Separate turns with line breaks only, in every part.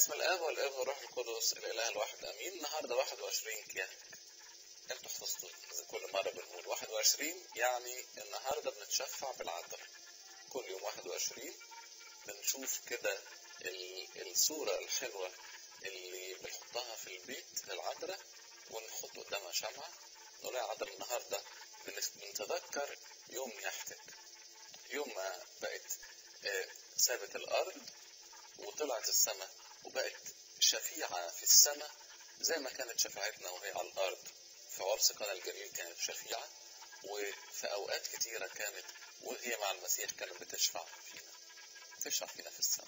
باسم الاب والابن والروح القدس الاله الواحد امين النهارده 21 كيان انتوا حفظتوا كل مره بنقول 21 يعني النهارده بنتشفع بالعذراء كل يوم 21 بنشوف كده ال- الصوره الحلوه اللي بنحطها في البيت للعذراء ونحط قدامها شمعه نقول يا عذراء النهارده بنف- بنتذكر يوم نياحتك يوم ما بقت آه، سابت الارض وطلعت السماء وبقت شفيعة في السماء زي ما كانت شفاعتنا وهي على الأرض في عرس قنا الجليل كانت شفيعة وفي أوقات كتيرة كانت وهي مع المسيح كانت بتشفع فينا تشفع فينا في السماء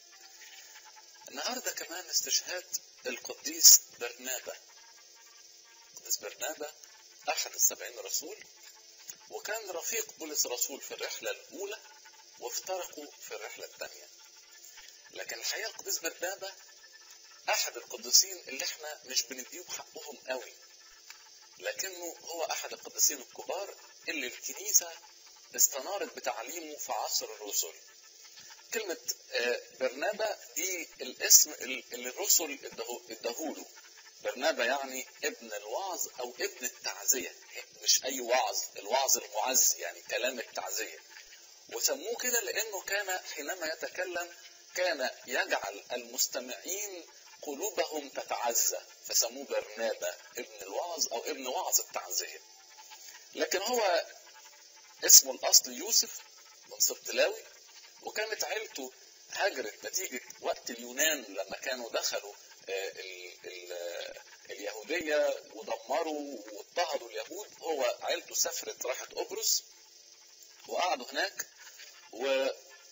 النهاردة كمان استشهاد القديس برنابا القديس برنابا أحد السبعين رسول وكان رفيق بولس رسول في الرحلة الأولى وافترقوا في الرحلة الثانية لكن الحقيقة القديس برنابا أحد القديسين اللي احنا مش بنديهم حقهم قوي لكنه هو أحد القديسين الكبار اللي الكنيسة استنارت بتعليمه في عصر الرسل كلمة آه، برنابا دي الاسم اللي الرسل اداهو- اداهوله برنابا يعني ابن الوعظ أو ابن التعزية مش أي وعظ الوعظ المعز يعني كلام التعزية وسموه كده لأنه كان حينما يتكلم كان يجعل المستمعين قلوبهم تتعزى فسموه برنابا ابن الوعظ أو ابن وعظ التعزية لكن هو اسمه الأصل يوسف من سبط لاوي وكانت عيلته هاجرت نتيجة وقت اليونان لما كانوا دخلوا آه، ال- ال- آه، اليهودية ودمروا واضطهدوا اليهود هو عيلته سافرت راحت قبرص وقعدوا هناك و...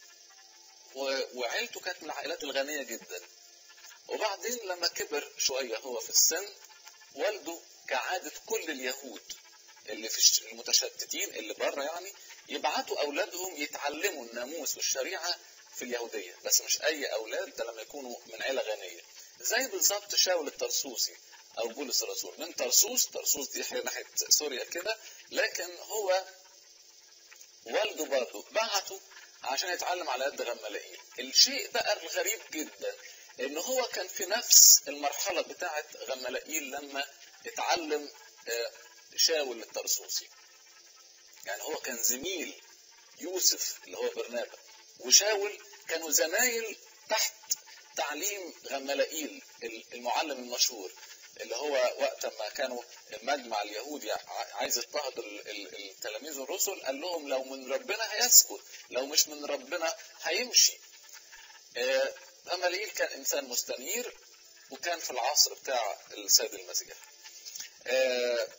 و... وعيلته كانت من العائلات الغنية جدا وبعدين لما كبر شوية هو في السن والده كعادة كل اليهود اللي في الش- المتشتتين اللي بره يعني يبعتوا أولادهم يتعلموا الناموس والشريعة في اليهودية بس مش أي أولاد ده لما يكونوا من عيلة غنية زي بالظبط شاول الترسوسي أو بولس الرسول من ترسوس ترسوس دي حاجة ناحية سوريا كده لكن هو والده برضه بعته عشان يتعلم على قد غمالائيل الشيء بقى الغريب جدا ان هو كان في نفس المرحله بتاعه غمالائيل لما اتعلم آه، شاول الترسوسي يعني هو كان زميل يوسف اللي هو برنابا وشاول كانوا زمايل تحت تعليم غمالائيل المعلم المشهور اللي هو وقت ما كانوا المجمع اليهودي ع- عايز يضطهد ال- ال- التلاميذ الرسل قال لهم لو من ربنا هيسكت لو مش من ربنا هيمشي آه، غمالائيل كان انسان مستنير وكان في العصر بتاع السيد المسيح آه،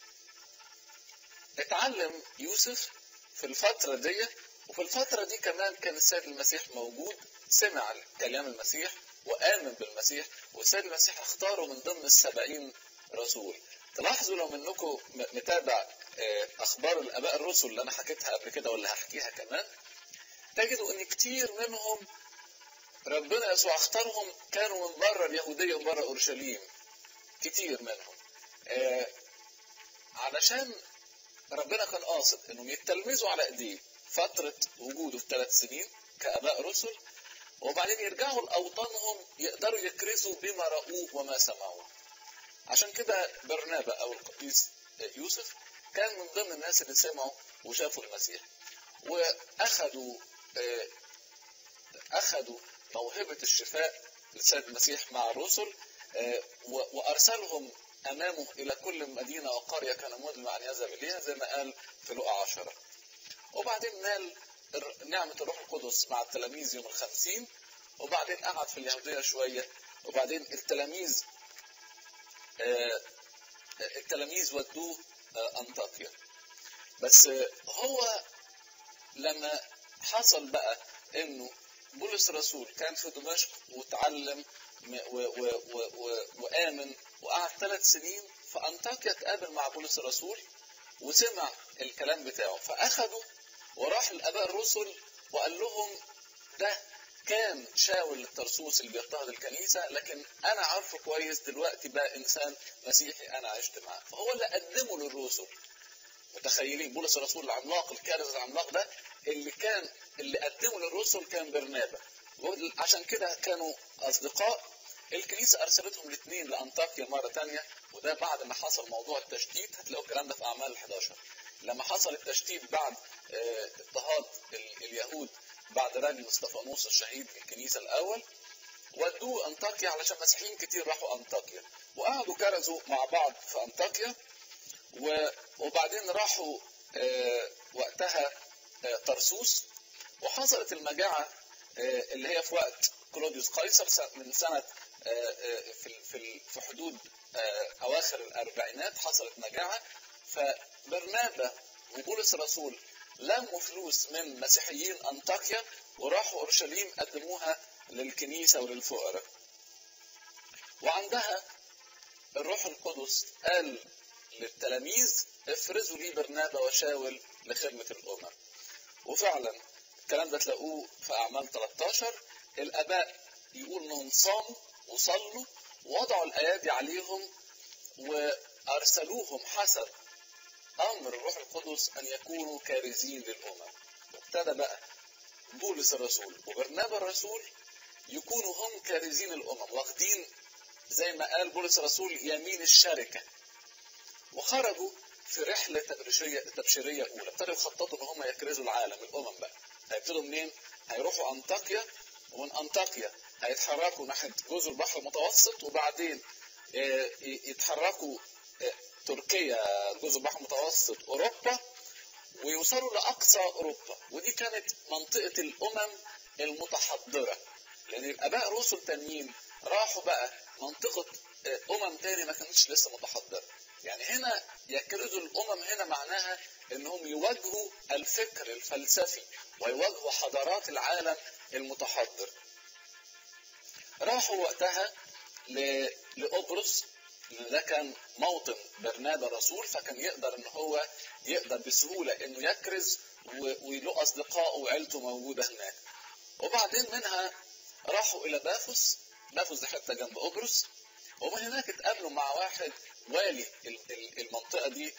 اتعلم يوسف في الفترة دي وفي الفترة دي كمان كان السيد المسيح موجود سمع كلام المسيح وآمن بالمسيح والسيد المسيح اختاره من ضمن السبعين رسول تلاحظوا لو منكم م- متابع آه، أخبار الآباء الرسل اللي أنا حكيتها قبل كده ولا هحكيها كمان تجدوا إن كتير منهم ربنا يسوع اختارهم كانوا من بره اليهودية ومن بره أورشليم كتير منهم آه، علشان ربنا كان قاصد انهم يتلمذوا على ايديه فترة وجوده في ثلاث سنين كآباء رسل وبعدين يرجعوا لأوطانهم يقدروا يكرزوا بما رأوه وما سمعوه عشان كده برنابا أو القديس يوسف كان من ضمن الناس اللي سمعوا وشافوا المسيح وأخذوا آه، أخذوا موهبة الشفاء للسيد المسيح مع الرسل آه، و- وأرسلهم أمامه إلى كل مدينة وقرية كان مدمع أن يذهب إليها زي ما قال في لقا عشرة وبعدين نال الر- نعمة الروح القدس مع التلاميذ يوم الخمسين وبعدين قعد في اليهودية شوية وبعدين التلاميذ آه، التلاميذ ودوه آه، أنطاكيا بس آه، هو لما حصل بقى انه بولس الرسول كان في دمشق وتعلم م- و و و و وآمن وقعد ثلاث سنين في أنطاكيا اتقابل مع بولس الرسول وسمع الكلام بتاعه فأخده وراح لآباء الرسل وقال لهم ده كان شاول الترسوس اللي بيضطهد الكنيسة لكن أنا عارفه كويس دلوقتي بقى إنسان مسيحي أنا عشت معاه فهو اللي قدمه للرسل متخيلين بولس الرسول العملاق الكارث العملاق ده اللي كان اللي قدمه للرسل كان برنابا عشان كده كانوا اصدقاء الكنيسة أرسلتهم الاثنين لأنطاكيا مرة تانية وده بعد ما حصل موضوع التشتيت هتلاقوا الكلام ده في أعمال 11 لما حصل التشتيت بعد اه اضطهاد اليهود بعد رجل اسطفانوس الشهيد في الكنيسة الأول ودوه أنطاكيا علشان مسيحيين كتير راحوا أنطاكيا وقعدوا كرزوا مع بعض في أنطاكيا وبعدين راحوا اه وقتها اه طرسوس وحصلت المجاعة اللي هي في وقت كلوديوس قيصر من سنة في في في حدود أواخر الأربعينات حصلت مجاعة فبرنابا وبولس الرسول لموا فلوس من مسيحيين أنطاكيا وراحوا أورشليم قدموها للكنيسة وللفقراء وعندها الروح القدس قال للتلاميذ افرزوا لي برنابا وشاول لخدمة الأمم وفعلا الكلام ده تلاقوه في أعمال 13 الآباء يقول إنهم صاموا وصلوا ووضعوا الأيادي عليهم وأرسلوهم حسب أمر الروح القدس أن يكونوا كارزين للأمم وابتدى بقى بولس الرسول وبرنابا الرسول يكونوا هم كارزين الأمم واخدين زي ما قال بولس الرسول يمين الشركة وخرجوا في رحلة تبشيرية, تبشيرية أولى ابتدوا يخططوا إن هم يكرزوا العالم الأمم بقى هيبتدوا منين؟ هيروحوا أنطاكيا ومن أنطاكيا هيتحركوا ناحية جزر البحر المتوسط وبعدين يتحركوا تركيا جزر البحر المتوسط أوروبا ويوصلوا لأقصى أوروبا ودي كانت منطقة الأمم المتحضرة لأن الآباء رسل تانيين راحوا بقى منطقة أمم تاني ما كانتش لسه متحضرة يعني هنا يكرزوا الأمم هنا معناها إنهم يواجهوا الفكر الفلسفي ويواجهوا حضارات العالم المتحضر راحوا وقتها لأبرص ده كان موطن برنابا الرسول فكان يقدر ان هو يقدر بسهولة انه يكرز وله اصدقائه وعيلته موجودة هناك وبعدين منها راحوا الى بافوس بافوس دي حتة جنب قبرص ومن هناك اتقابلوا مع واحد والي المنطقة دي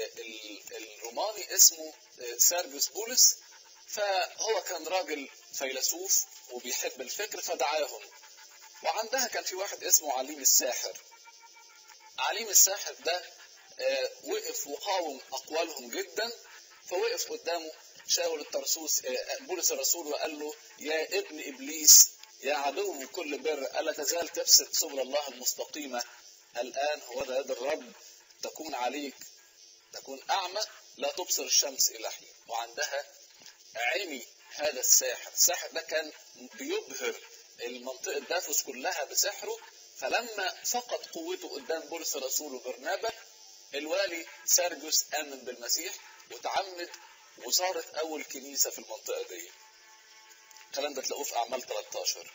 الروماني اسمه سيرجيوس بولس فهو كان راجل فيلسوف وبيحب الفكر فدعاهم وعندها كان في واحد اسمه عليم الساحر عليم الساحر ده وقف وقاوم أقوالهم جدا فوقف قدامه شاول الترسوس بولس الرسول وقال له يا ابن إبليس يا عدو كل بر ألا تزال تفسد سبل الله المستقيمة الآن هو ذا يد الرب تكون عليك تكون أعمى لا تبصر الشمس إلى حين وعندها عمي هذا الساحر الساحر ده كان بيبهر المنطقة دافوس كلها بسحره فلما فقد قوته قدام بولس الرسول وبرنابا الوالي سيرجوس آمن بالمسيح وتعمد وصارت أول كنيسة في المنطقة دي الكلام ده تلاقوه في أعمال 13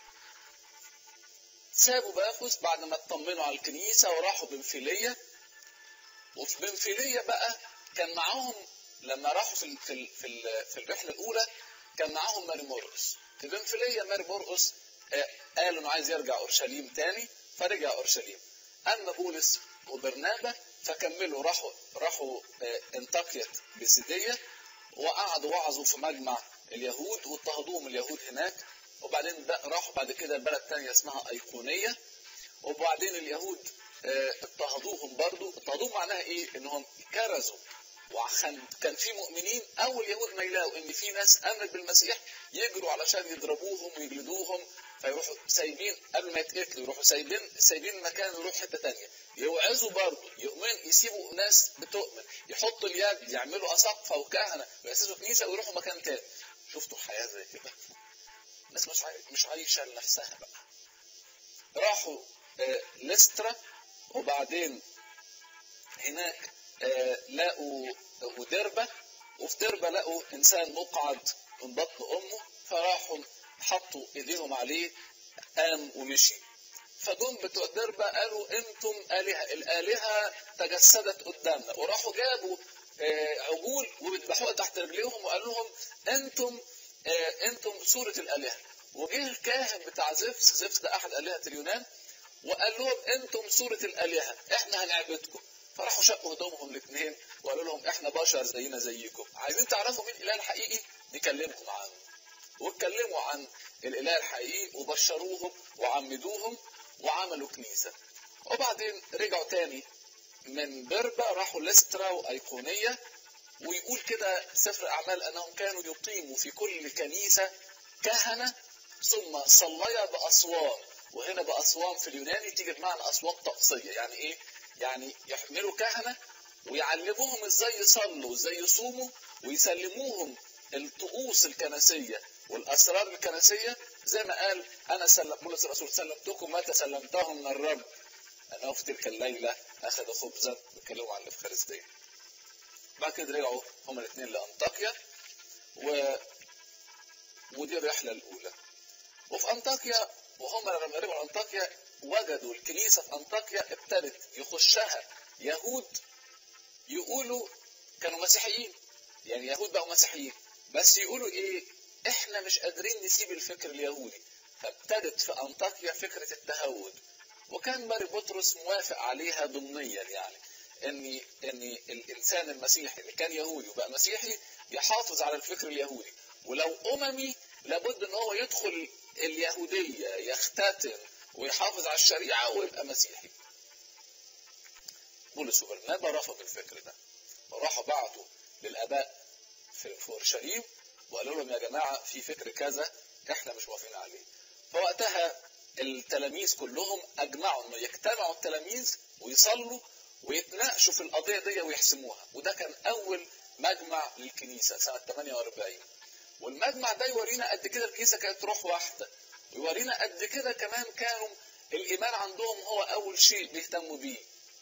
سابوا بافوس بعد ما اطمنوا على الكنيسة وراحوا بنفيلية وفي بنفيلية بقى كان معاهم لما راحوا في في في, في الرحلة الأولى كان معاهم ماري مرقس في بنفيلية ماري مرقس قال انه عايز يرجع اورشليم تاني فرجع اورشليم اما بولس وبرنابا فكملوا راحوا راحوا انطاكية بسيدية وقعدوا وعظوا في مجمع اليهود واضطهدوهم اليهود هناك وبعدين راحوا بعد كده بلد تانية اسمها ايقونية وبعدين اليهود اضطهدوهم برضو اضطهدوهم معناها ايه انهم كرزوا وكان كان في مؤمنين اول يهود ما يلاقوا ان في ناس امنت بالمسيح يجروا علشان يضربوهم ويجلدوهم فيروحوا سايبين قبل ما يتقتلوا يروحوا سايبين سايبين المكان ويروحوا حته ثانيه يوعظوا برضه يؤمن يسيبوا ناس بتؤمن يحطوا اليد يعملوا اساقفه وكهنه وياسسوا كنيسه ويروحوا مكان ثاني شفتوا الحياه زي كده الناس مش مش عايشه لنفسها بقى راحوا آه لسترا وبعدين هناك آه لقوا ودربة وفي دربة لقوا إنسان مقعد من بطن أمه فراحوا حطوا إيديهم عليه قام ومشي فجم بتوع دربة قالوا أنتم آلهة الآلهة تجسدت قدامنا وراحوا جابوا آه عجول وبيذبحوها تحت رجليهم وقالوا لهم أنتم آه أنتم صورة الآلهة وجه الكاهن بتاع زفس زفس ده أحد آلهة اليونان وقال لهم أنتم صورة الآلهة إحنا هنعبدكم فراحوا شقوا هدومهم الاثنين وقالوا لهم احنا بشر زينا زيكم عايزين تعرفوا مين الاله الحقيقي نكلمكم عنه واتكلموا عن الاله الحقيقي وبشروهم وعمدوهم وعملوا كنيسة وبعدين رجعوا تاني من بربة راحوا لسترا وأيقونية ويقول كده سفر أعمال أنهم كانوا يقيموا في كل كنيسة كهنة ثم صليا بأصوام وهنا بأصوام في اليوناني تيجي بمعنى أصوات طقسية يعني إيه؟ يعني يحملوا كهنة ويعلموهم ازاي يصلوا وازاي يصوموا ويسلموهم الطقوس الكنسية والأسرار الكنسية زي ما قال أنا سلم بولس الرسول سلمتكم ما تسلمته من الرب أنه في تلك الليلة أخذ خبزا بيتكلموا عن الإفخارستية بعد كده رجعوا هما الاثنين لأنطاكيا و... ودي الرحلة الأولى وفي أنطاكيا وهم لما رجعوا أنطاكيا وجدوا الكنيسة في أنطاكيا ابتدت يخشها يهود يقولوا كانوا مسيحيين يعني يهود بقوا مسيحيين بس يقولوا ايه احنا مش قادرين نسيب الفكر اليهودي فابتدت في انطاكيا فكرة التهود وكان ماري بطرس موافق عليها ضمنيا يعني ان ان الانسان المسيحي اللي كان يهودي وبقى مسيحي يحافظ على الفكر اليهودي ولو اممي لابد ان هو يدخل اليهودية يختتن ويحافظ على الشريعة ويبقى مسيحي بولس وبرنابا رفض الفكر ده وراحوا بعتوا للاباء في اورشليم وقالوا لهم يا جماعه في فكر كذا احنا مش موافقين عليه فوقتها التلاميذ كلهم اجمعوا انه يجتمعوا التلاميذ ويصلوا ويتناقشوا في القضيه دي ويحسموها وده كان اول مجمع للكنيسه سنه 48 والمجمع ده يورينا قد كده الكنيسه كانت روح واحده ويورينا قد كده كمان كانوا الايمان عندهم هو اول شيء بيهتموا بيه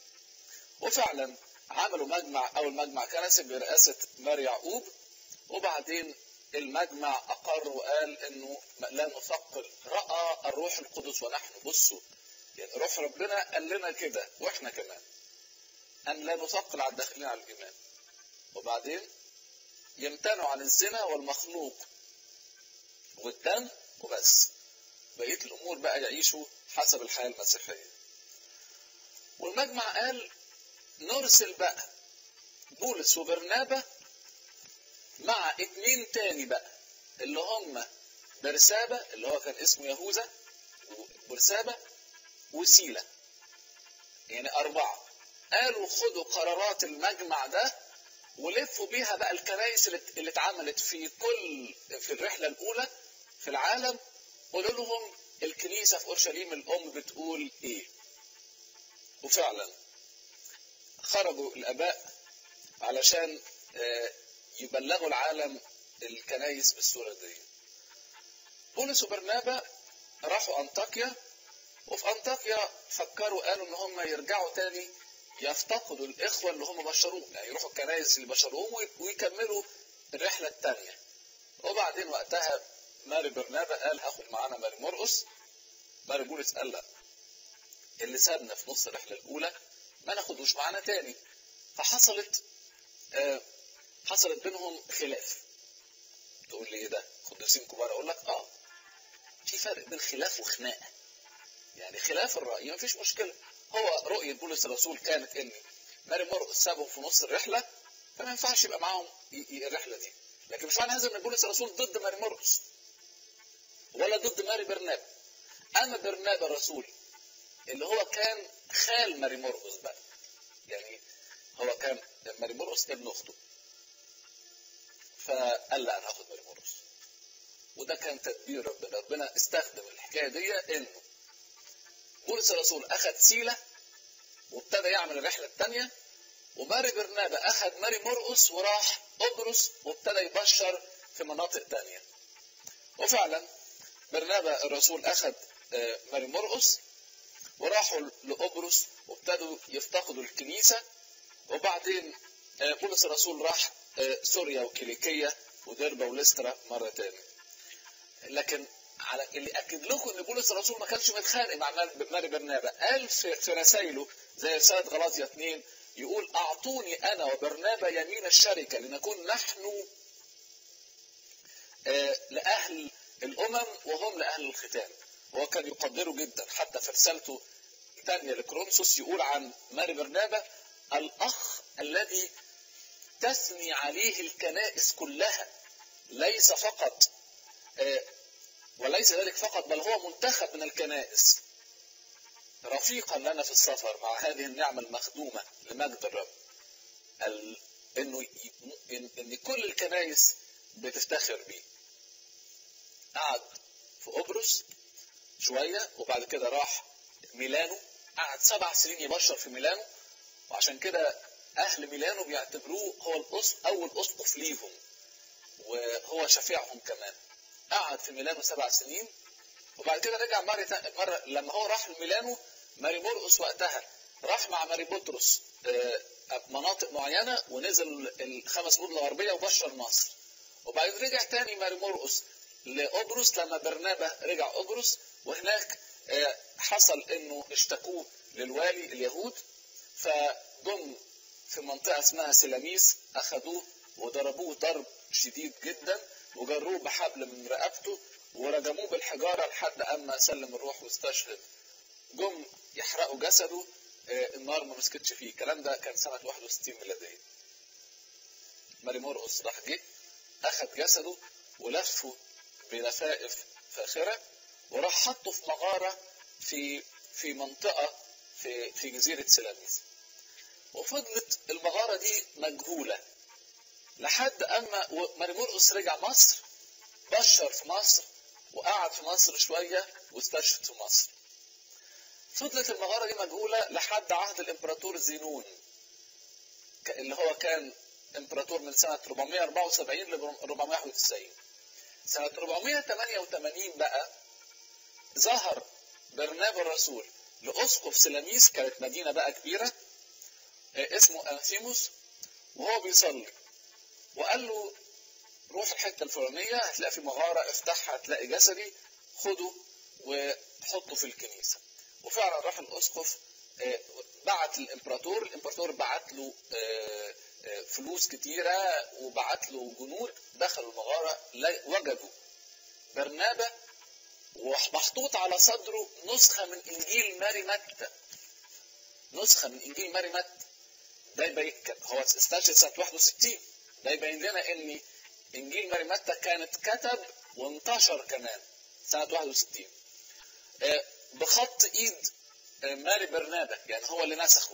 وفعلا عملوا مجمع اول مجمع كنسي برئاسه ماري يعقوب وبعدين المجمع اقر وقال انه لا نثقل راى الروح القدس ونحن بصوا يعني روح ربنا قال لنا كده واحنا كمان ان لا نثقل على الداخلين على الايمان وبعدين يمتنعوا عن الزنا والمخلوق والدم وبس بقيه الامور بقى يعيشوا حسب الحياه المسيحيه والمجمع قال نرسل بقى بولس وبرنابا مع اتنين تاني بقى اللي هم برسابة اللي هو كان اسمه يهوذا وبرسابة وسيلة يعني أربعة قالوا خدوا قرارات المجمع ده ولفوا بيها بقى الكنائس اللي اتعملت في كل في الرحلة الأولى في العالم قولوا لهم الكنيسة في أورشليم الأم بتقول إيه وفعلا خرجوا الآباء علشان يبلغوا العالم الكنايس بالصورة دي بولس وبرنابا راحوا أنطاكيا وفي أنطاكيا فكروا قالوا إن هم يرجعوا تاني يفتقدوا الإخوة اللي هم بشروهم يعني يروحوا الكنايس اللي بشروهم ويكملوا الرحلة التانية وبعدين وقتها ماري برنابا قال هاخد معانا ماري مرقس ماري بولس قال لا اللي سابنا في نص الرحلة الأولى ما ناخدوش معانا تاني فحصلت آه حصلت بينهم خلاف تقول لي ايه ده قديسين كبار اقول لك اه في فرق بين خلاف وخناقه يعني خلاف الراي مفيش مشكله هو رؤيه بولس الرسول كانت ان ماري مرقس سابهم في نص الرحله فما ينفعش يبقى معاهم الرحله دي لكن مش معنى هذا ان بولس الرسول ضد ماري مرقس ولا ضد ماري برنابا اما برنابا الرسول اللي هو كان خال ماري مرقس بقى يعني هو كان ماري مرقس ابن اخته فقال لا انا هاخد ماري مرقس وده كان تدبير ربنا ربنا استخدم الحكايه دي انه بولس الرسول اخذ سيله وابتدى يعمل الرحله الثانيه وماري برنابا اخذ ماري مرقس وراح قبرص وابتدى يبشر في مناطق تانية وفعلا برنابا الرسول اخذ ماري مرقس وراحوا لقبرص وابتدوا يفتقدوا الكنيسه وبعدين بولس الرسول راح سوريا وكيليكيه ودربه ولسترا مره تاني لكن على اللي اكد لكم ان بولس الرسول ما كانش متخانق مع ماري برنابا قال في, في رسائله زي رساله غلاطيا 2 يقول اعطوني انا وبرنابا يمين الشركه لنكون نحن آه لاهل الامم وهم لاهل الختان وهو كان يقدره جدا حتى في رسالته الثانيه لكرونسوس يقول عن ماري برنابا الاخ الذي تثني عليه الكنائس كلها ليس فقط آه وليس ذلك فقط بل هو منتخب من الكنائس رفيقا لنا في السفر مع هذه النعمة المخدومة لمجد الرب ال... انه ي... إن... ان كل الكنائس بتفتخر بيه قعد في قبرص شوية وبعد كده راح ميلانو قعد سبع سنين يبشر في ميلانو وعشان كده أهل ميلانو بيعتبروه هو الأس... أول أسقف ليهم وهو شفيعهم كمان قعد في ميلانو سبع سنين وبعد كده رجع مرة مرة لما هو راح لميلانو ماري مرقس وقتها راح مع ماري بطرس مناطق معينة ونزل الخمس مدن الغربية وبشر مصر وبعدين رجع تاني ماري مرقس لقبرص لما برنابا رجع قبرص وهناك حصل انه اشتكوه للوالي اليهود فجم في منطقة اسمها سلاميس اخذوه وضربوه ضرب شديد جدا وجروه بحبل من رقبته ورجموه بالحجارة لحد اما سلم الروح واستشهد جم يحرقوا جسده النار ما مسكتش فيه الكلام ده كان سنة 61 ميلادية ماري مرقس راح جه اخذ جسده ولفه بلفائف فاخرة وراح حطه في مغارة في في منطقة في في جزيرة سلاميس وفضلت المغارة دي مجهولة لحد أما ماري مرقس رجع مصر بشر في مصر وقعد في مصر شوية واستشهد في مصر فضلت المغارة دي مجهولة لحد عهد الإمبراطور زينون اللي هو كان إمبراطور من سنة 474 ل 491 سنة 488 بقى ظهر برنابا الرسول لأسقف سلاميس كانت مدينة بقى كبيرة اسمه أنثيموس وهو بيصلي وقال له روح الحتة الفلانية هتلاقي في مغارة افتحها هتلاقي جسدي خده وحطه في الكنيسة وفعلا راح الأسقف بعت الإمبراطور الإمبراطور بعت له فلوس كتيرة وبعت له جنود دخلوا المغارة وجدوا برنابا ومحطوط على صدره نسخة من إنجيل ماري متى نسخة من إنجيل ماري متى ده يبين هو استشهد سنة 61 ده يبين لنا إن إنجيل ماري متى كانت كتب وانتشر كمان سنة 61 بخط إيد ماري برنابا يعني هو اللي نسخه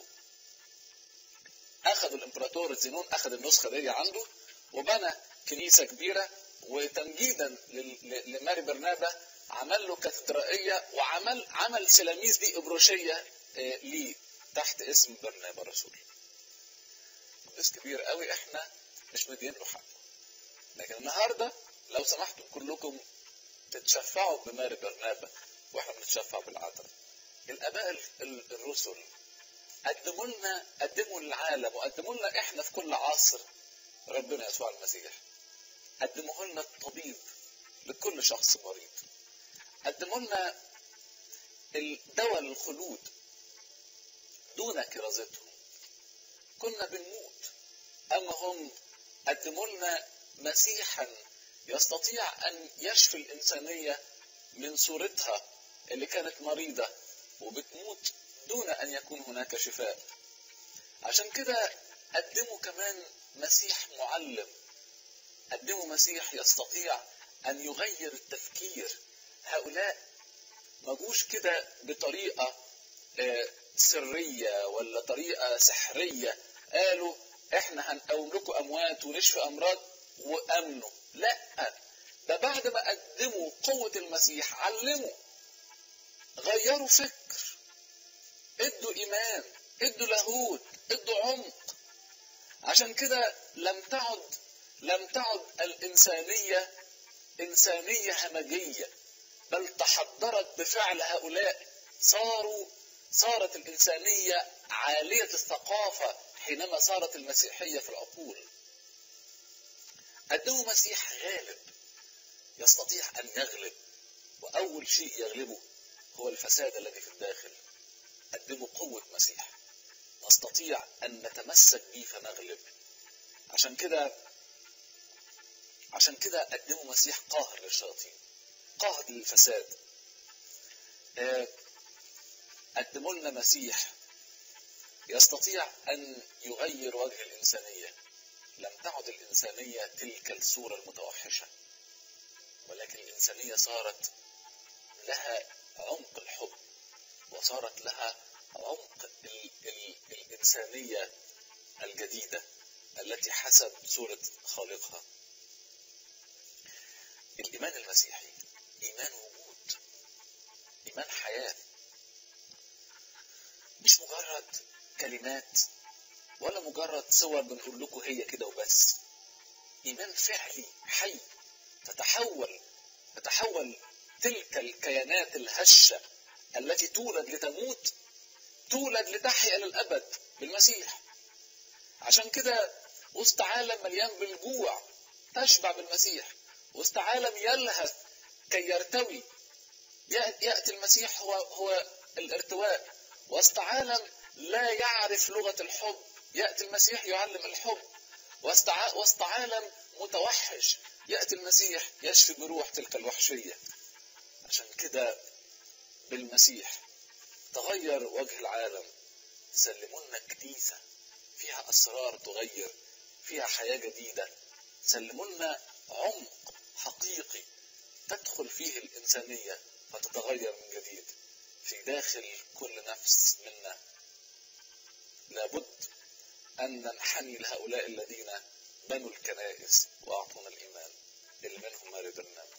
أخذ الإمبراطور زينون أخذ النسخة دي عنده وبنى كنيسة كبيرة وتمجيدا لماري برنابا عمل له كاتدرائية وعمل عمل سلاميس دي إبروشية ليه تحت اسم برنابا الرسول قديس كبير قوي احنا مش مدين له حقه لكن النهارده لو سمحتم كلكم تتشفعوا بماري برنابا واحنا بنتشفع بالعذراء الاباء الرسل قدموا لنا قدموا للعالم وقدموا لنا احنا في كل عصر ربنا يسوع المسيح قدموا لنا الطبيب لكل شخص مريض قدموا لنا الدواء للخلود دون كرازتهم كنا بنموت اما هم قدموا لنا مسيحا يستطيع ان يشفي الانسانيه من صورتها اللي كانت مريضه وبتموت دون ان يكون هناك شفاء عشان كده قدموا كمان مسيح معلم قدموا مسيح يستطيع ان يغير التفكير هؤلاء ما جوش كده بطريقه سريه ولا طريقه سحريه قالوا احنا هنقوم لكم اموات ونشفي امراض وامنوا لا ده بعد ما قدموا قوه المسيح علموا غيروا فكر ادوا ايمان ادوا لاهوت ادوا عمق عشان كده لم تعد لم تعد الانسانيه انسانيه همجيه بل تحضرت بفعل هؤلاء صاروا صارت الانسانيه عاليه الثقافه حينما صارت المسيحيه في العقول قدموا مسيح غالب يستطيع ان يغلب واول شيء يغلبه هو الفساد الذي في الداخل قدموا قوة مسيح نستطيع أن نتمسك به فنغلب عشان كده عشان كده قدموا مسيح قاهر للشياطين قاهر للفساد قدموا لنا مسيح يستطيع أن يغير وجه الإنسانية لم تعد الإنسانية تلك الصورة المتوحشة ولكن الإنسانية صارت لها عمق الحب وصارت لها عمق ال ال الإنسانية الجديدة التي حسب صورة خالقها الإيمان المسيحي إيمان وجود إيمان حياة مش مجرد كلمات ولا مجرد صور بنقول لكم هي كده وبس إيمان فعلي حي تتحول تتحول تلك الكيانات الهشة التي تولد لتموت تولد لتحيا للأبد بالمسيح عشان كده وسط عالم مليان بالجوع تشبع بالمسيح وسط عالم يلهث كي يرتوي يأتي المسيح هو هو الارتواء وسط عالم لا يعرف لغة الحب يأتي المسيح يعلم الحب وسط وسط عالم متوحش يأتي المسيح يشفي جروح تلك الوحشية عشان كده بالمسيح تغير وجه العالم سلمونا كنيسة فيها أسرار تغير فيها حياة جديدة سلمونا عمق حقيقي تدخل فيه الإنسانية فتتغير من جديد في داخل كل نفس منا لابد أن ننحني لهؤلاء الذين بنوا الكنائس وأعطونا الإيمان اللي منهم ماري برنامج